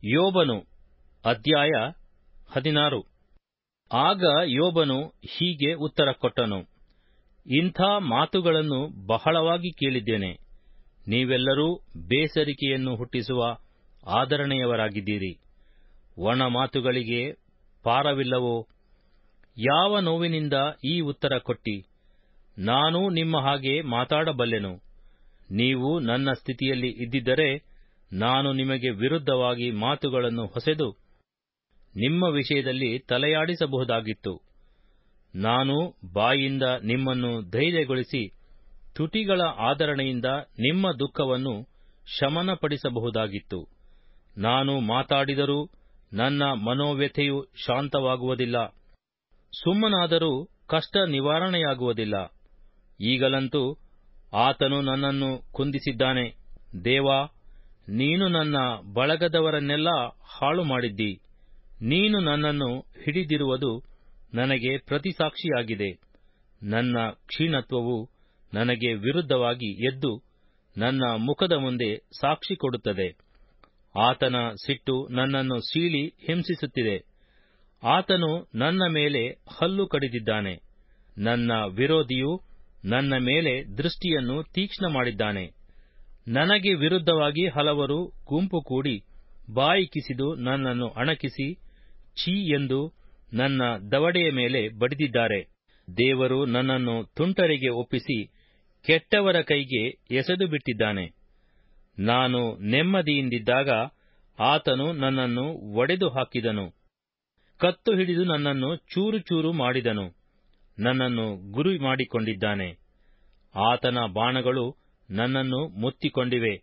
ಯೋಬನು ಅಧ್ಯಾಯ ಹದಿನಾರು ಆಗ ಯೋಬನು ಹೀಗೆ ಉತ್ತರ ಕೊಟ್ಟನು ಇಂಥ ಮಾತುಗಳನ್ನು ಬಹಳವಾಗಿ ಕೇಳಿದ್ದೇನೆ ನೀವೆಲ್ಲರೂ ಬೇಸರಿಕೆಯನ್ನು ಹುಟ್ಟಿಸುವ ಆದರಣೆಯವರಾಗಿದ್ದೀರಿ ಒಣ ಮಾತುಗಳಿಗೆ ಪಾರವಿಲ್ಲವೋ ಯಾವ ನೋವಿನಿಂದ ಈ ಉತ್ತರ ಕೊಟ್ಟಿ ನಾನು ನಿಮ್ಮ ಹಾಗೆ ಮಾತಾಡಬಲ್ಲೆನು ನೀವು ನನ್ನ ಸ್ಥಿತಿಯಲ್ಲಿ ಇದ್ದಿದ್ದರೆ ನಾನು ನಿಮಗೆ ವಿರುದ್ಧವಾಗಿ ಮಾತುಗಳನ್ನು ಹೊಸೆದು ನಿಮ್ಮ ವಿಷಯದಲ್ಲಿ ತಲೆಯಾಡಿಸಬಹುದಾಗಿತ್ತು ನಾನು ಬಾಯಿಂದ ನಿಮ್ಮನ್ನು ಧೈರ್ಯಗೊಳಿಸಿ ತುಟಿಗಳ ಆದರಣೆಯಿಂದ ನಿಮ್ಮ ದುಃಖವನ್ನು ಶಮನಪಡಿಸಬಹುದಾಗಿತ್ತು ನಾನು ಮಾತಾಡಿದರೂ ನನ್ನ ಮನೋವ್ಯಥೆಯು ಶಾಂತವಾಗುವುದಿಲ್ಲ ಸುಮ್ಮನಾದರೂ ಕಷ್ಟ ನಿವಾರಣೆಯಾಗುವುದಿಲ್ಲ ಈಗಲಂತೂ ಆತನು ನನ್ನನ್ನು ಕುಂದಿಸಿದ್ದಾನೆ ದೇವಾ ನೀನು ನನ್ನ ಬಳಗದವರನ್ನೆಲ್ಲ ಹಾಳು ಮಾಡಿದ್ದಿ ನೀನು ನನ್ನನ್ನು ಹಿಡಿದಿರುವುದು ನನಗೆ ಪ್ರತಿಸಾಕ್ಷಿಯಾಗಿದೆ ನನ್ನ ಕ್ಷೀಣತ್ವವು ನನಗೆ ವಿರುದ್ಧವಾಗಿ ಎದ್ದು ನನ್ನ ಮುಖದ ಮುಂದೆ ಸಾಕ್ಷಿ ಕೊಡುತ್ತದೆ ಆತನ ಸಿಟ್ಟು ನನ್ನನ್ನು ಸೀಳಿ ಹಿಂಸಿಸುತ್ತಿದೆ ಆತನು ನನ್ನ ಮೇಲೆ ಹಲ್ಲು ಕಡಿದಿದ್ದಾನೆ ನನ್ನ ವಿರೋಧಿಯು ನನ್ನ ಮೇಲೆ ದೃಷ್ಟಿಯನ್ನು ತೀಕ್ಷ್ಣ ಮಾಡಿದ್ದಾನೆ ನನಗೆ ವಿರುದ್ಧವಾಗಿ ಹಲವರು ಗುಂಪು ಕೂಡಿ ಬಾಯಿ ಕಿಸಿದು ನನ್ನನ್ನು ಅಣಕಿಸಿ ಛೀ ಎಂದು ನನ್ನ ದವಡೆಯ ಮೇಲೆ ಬಡಿದಿದ್ದಾರೆ ದೇವರು ನನ್ನನ್ನು ತುಂಟರಿಗೆ ಒಪ್ಪಿಸಿ ಕೆಟ್ಟವರ ಕೈಗೆ ಎಸೆದು ಬಿಟ್ಟಿದ್ದಾನೆ ನಾನು ನೆಮ್ಮದಿಯಿಂದಿದ್ದಾಗ ಆತನು ನನ್ನನ್ನು ಒಡೆದು ಹಾಕಿದನು ಕತ್ತು ಹಿಡಿದು ನನ್ನನ್ನು ಚೂರು ಚೂರು ಮಾಡಿದನು ನನ್ನನ್ನು ಗುರಿ ಮಾಡಿಕೊಂಡಿದ್ದಾನೆ ಆತನ ಬಾಣಗಳು ನನ್ನನ್ನು ಮುತ್ತಿಕೊಂಡಿವೆ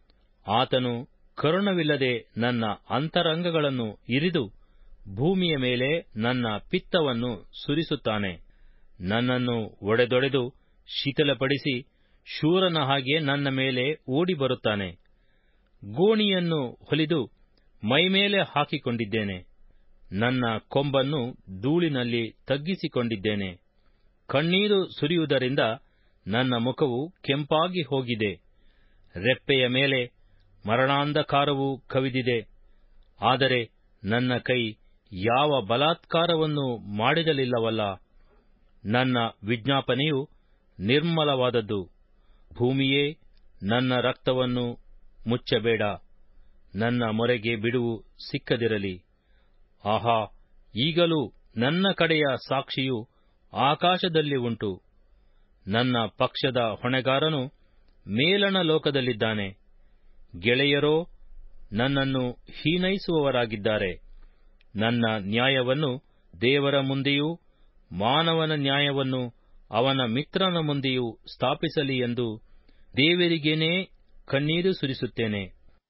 ಆತನು ಕರುಣವಿಲ್ಲದೆ ನನ್ನ ಅಂತರಂಗಗಳನ್ನು ಇರಿದು ಭೂಮಿಯ ಮೇಲೆ ನನ್ನ ಪಿತ್ತವನ್ನು ಸುರಿಸುತ್ತಾನೆ ನನ್ನನ್ನು ಒಡೆದೊಡೆದು ಶಿಥಿಲಪಡಿಸಿ ಶೂರನ ಹಾಗೆ ನನ್ನ ಮೇಲೆ ಓಡಿ ಬರುತ್ತಾನೆ ಗೋಣಿಯನ್ನು ಹೊಲಿದು ಮೈಮೇಲೆ ಹಾಕಿಕೊಂಡಿದ್ದೇನೆ ನನ್ನ ಕೊಂಬನ್ನು ಧೂಳಿನಲ್ಲಿ ತಗ್ಗಿಸಿಕೊಂಡಿದ್ದೇನೆ ಕಣ್ಣೀರು ಸುರಿಯುವುದರಿಂದ ನನ್ನ ಮುಖವು ಕೆಂಪಾಗಿ ಹೋಗಿದೆ ರೆಪ್ಪೆಯ ಮೇಲೆ ಮರಣಾಂಧಕಾರವು ಕವಿದಿದೆ ಆದರೆ ನನ್ನ ಕೈ ಯಾವ ಬಲಾತ್ಕಾರವನ್ನು ಮಾಡಿದಲಿಲ್ಲವಲ್ಲ ನನ್ನ ವಿಜ್ಞಾಪನೆಯು ನಿರ್ಮಲವಾದದ್ದು ಭೂಮಿಯೇ ನನ್ನ ರಕ್ತವನ್ನು ಮುಚ್ಚಬೇಡ ನನ್ನ ಮೊರೆಗೆ ಬಿಡುವು ಸಿಕ್ಕದಿರಲಿ ಆಹಾ ಈಗಲೂ ನನ್ನ ಕಡೆಯ ಸಾಕ್ಷಿಯು ಆಕಾಶದಲ್ಲಿ ಉಂಟು ನನ್ನ ಪಕ್ಷದ ಹೊಣೆಗಾರನು ಮೇಲಣ ಲೋಕದಲ್ಲಿದ್ದಾನೆ ಗೆಳೆಯರೋ ನನ್ನನ್ನು ಹೀನೈಸುವವರಾಗಿದ್ದಾರೆ ನನ್ನ ನ್ಯಾಯವನ್ನು ದೇವರ ಮುಂದೆಯೂ ಮಾನವನ ನ್ಯಾಯವನ್ನು ಅವನ ಮಿತ್ರನ ಮುಂದೆಯೂ ಸ್ಥಾಪಿಸಲಿ ಎಂದು ದೇವರಿಗೇನೇ ಕಣ್ಣೀರು ಸುರಿಸುತ್ತೇನೆ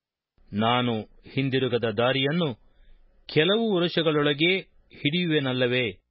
ನಾನು ಹಿಂದಿರುಗದ ದಾರಿಯನ್ನು ಕೆಲವು ವರುಷಗಳೊಳಗೇ ಹಿಡಿಯುವೆನಲ್ಲವೇ